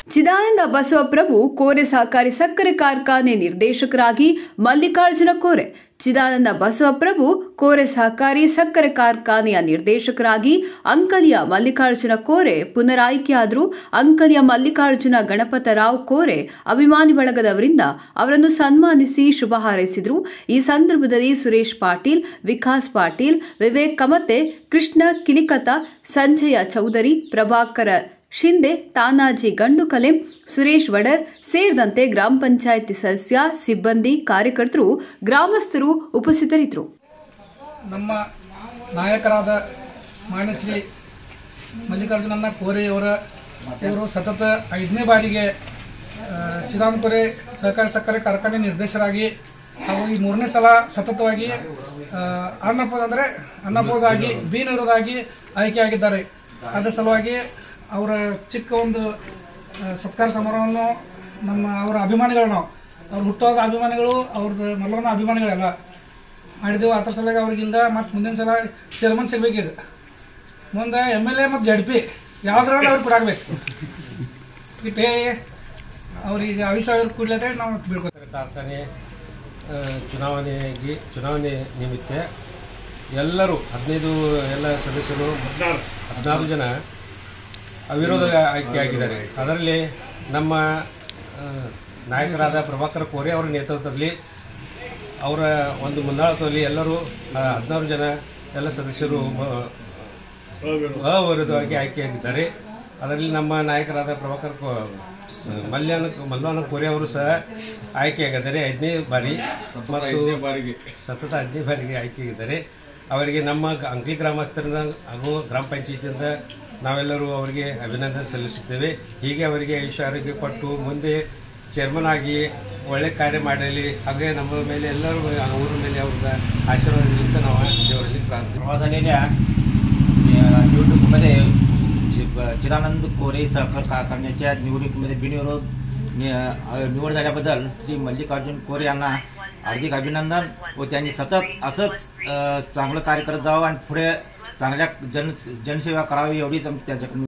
ಚಿದಾನಂದ ಬಸವಪ್ರಭು ಕೋರೆ ಸಹಕಾರಿ ಸಕ್ಕರೆ ಕಾರ್ಖಾನೆ ನಿರ್ದೇಶಕರಾಗಿ ಮಲ್ಲಿಕಾರ್ಜುನ ಕೋರೆ ಚಿದಾನಂದ ಬಸವಪ್ರಭು ಕೋರೆ ಸಹಕಾರಿ ಸಕ್ಕರೆ ಕಾರ್ಖಾನೆಯ ನಿರ್ದೇಶಕರಾಗಿ ಅಂಕಲಿಯ ಮಲ್ಲಿಕಾರ್ಜುನ ಕೋರೆ ಪುನರಾಯ್ಕೆಯಾದರು ಅಂಕಲಿಯ ಮಲ್ಲಿಕಾರ್ಜುನ ಗಣಪತರಾವ್ ಕೋರೆ ಅಭಿಮಾನಿ ಬಳಗದವರಿಂದ ಅವರನ್ನು ಸನ್ಮಾನಿಸಿ ಶುಭ ಹಾರೈಸಿದರು ಈ ಸಂದರ್ಭದಲ್ಲಿ ಸುರೇಶ್ ಪಾಟೀಲ್ ವಿಕಾಸ್ ಪಾಟೀಲ್ ವಿವೇಕ್ ಕಮತೆ ಕೃಷ್ಣ ಕಿಲಿಕತ ಸಂಜಯ ಚೌಧರಿ ಪ್ರಭಾಕರ ಶಿಂದೆ ತಾನಾಜಿ ಗಂಡುಕಲೆ ಸುರೇಶ್ ವಡರ್ ಸೇರಿದಂತೆ ಗ್ರಾಮ ಪಂಚಾಯಿತಿ ಸದಸ್ಯ ಸಿಬ್ಬಂದಿ ಕಾರ್ಯಕರ್ತರು ಗ್ರಾಮಸ್ಥರು ಉಪಸ್ಥಿತರಿದ್ದರು ನಮ್ಮ ನಾಯಕರಾದ ಮಾನ್ಯಶ್ರೀ ಮಲ್ಲಿಕಾರ್ಜುನನ್ನ ಕೋರೆಯವರ ಇವರು ಸತತ ಐದನೇ ಬಾರಿಗೆ ಆ, ಚಿದಾನಂದ ಕೋರೆ ಸಹಕಾರಿ ಸಕ್ಕರೆ ಕಾರ್ಖಾನೆ ನಿರ್ದೇಶಕರಾಗಿ ಹಾಗೂ ಈ ಮೂರನೇ ಸಲ ಸತತವಾಗಿ ಆ, ಅನ್ನಪೋಸ್ ಅಂದರೆ ಅನ್ನಪೋಸ್ ಆಗಿ ಬಿ ನಿರೋಧಾಗಿ ಆಯ್ಕೆಯಾಗಿದ್ದಾರೆ ಅದರ ಸಲುವಾಗಿ ಅವರ ಚಿಕ್ಕ ಒಂದು ಆ, ಸತ್ಕಾರ ಸಮಾರಂಭವನ್ನು ನಮ್ಮ ಅವರ ಅಭಿಮಾನಿಗಳು ನಾವು ಅವ್ರ ಹುಟ್ಟುವಾದ ಅಭಿಮಾನಿಗಳು ಅವ್ರದ್ದು ಮಲ್ಲವನ ಅಭಿಮಾನಿಗಳೆಲ್ಲ ಮಾಡಿದೆವು ಅದ್ರ ಸಲುವಾಗಿ ಅವ್ರಿಗಿಂದ ಮತ್ತೆ ಮುಂದಿನ ಸಲ ಚೇರ್ಮನ್ ಸಿಗ್ಬೇಕೀಗ ಮುಂದೆ ಎಮ್ ಎಲ್ ಎ ಮತ್ತು ಜಡ್ ಪಿ ಯಾವ್ದ್ರಲ್ಲಿ ಅವ್ರಿಗೆ ಕೊಡಾಕ್ಬೇಕು ಇಟ್ಟೇ ಅವ್ರಿಗೆ ಆಯುಷ ಅವ್ರಿಗೆ ಕೂಡ್ಲೇ ನಾವು ಬೀಳ್ಕೊತೇವೆ ಕಾರ್ಖಾನೆ ಆ, ಚುನಾವಣೆಗೆ ಚುನಾವಣೆ ನಿಮಿತ್ತ ಎಲ್ಲರೂ ಹದಿನೈದು ಎಲ್ಲ ಸದಸ್ಯರು ಹದಿನಾರು ಜನ ಅವಿರೋಧ ಆಯ್ಕೆಯಾಗಿದ್ದಾರೆ ಅದರಲ್ಲಿ ನಮ್ಮ ಆ, ನಾಯಕರಾದ ಪ್ರಭಾಕರ ಕೋರೆ ಅವರ ನೇತೃತ್ವದಲ್ಲಿ ಅವರ ಒಂದು ಮುಂದಾಳತ್ವದಲ್ಲಿ ಎಲ್ಲರೂ ಆ, ಹದಿನಾರು ಜನ ಎಲ್ಲ ಸದಸ್ಯರು ಆ, ಅವಿರೋಧವಾಗಿ ಆಯ್ಕೆಯಾಗಿದ್ದಾರೆ ಅದರಲ್ಲಿ ನಮ್ಮ ನಾಯಕರಾದ ಪ್ರಭಾಕರ್ ಕೋ- ಮಲ್ಯಾನ ಮಲ್ವಾನ ಕೋರೆ ಅವರು ಸಹ ಆಯ್ಕೆಯಾಗಿದ್ದಾರೆ ಐದನೇ ಬಾರಿ ಮತ್ತು ಸತತ ಐದನೇ ಬಾರಿಗೆ ಆಯ್ಕೆಯಾಗಿದ್ದಾರೆ ಅವರಿಗೆ ನಮ್ಮ ಗ- ಅಂಕಲಿ ಗ್ರಾಮಸ್ಥರಿಂದ ಹಾಗೂ ಗ್ರಾಮ ಪಂಚಾಯತಿಯಿಂದ ನಾವೆಲ್ಲರೂ ಅವರಿಗೆ ಅಭಿನಂದನೆ ಸಲ್ಲಿಸುತ್ತೇವೆ ಹೀಗೆ ಅವರಿಗೆ ಆಯುಷ್ಯ ಆರೋಗ್ಯ ಕೊಟ್ಟು ಮುಂದೆ ಚೇರ್ಮನ್ ಆಗಿ ಒಳ್ಳೆ ಕಾರ್ಯ ಮಾಡಲಿ ಹಾಗೆ ನಮ್ಮ ಮೇಲೆ ಎಲ್ಲರೂ ಊರ ಮೇಲೆ ಅವ್ರದ ಆಶೀರ್ವಾದದಿಂದ ನಾವು ದೇವರಲ್ಲಿ ಪ್ರಾರ್ಥನೆ परवा झालेल्या अ, निवडणुकीमध्ये चि- चिदानंद कोरे सहकार कारखान्याच्या निवडणुकीमध्ये बिनविरोध नि- अ, निवड झाल्याबद्दल श्री मल्लिकार्जुन कोरे यांना हार्दिक अभिनंदन व त्यांनी सतत असंच अ, चांगलं कार्य करत जावं आणि पुढे चांगल्या जन जनसेवा करावी एवढीच आम्ही त्याच्याकडून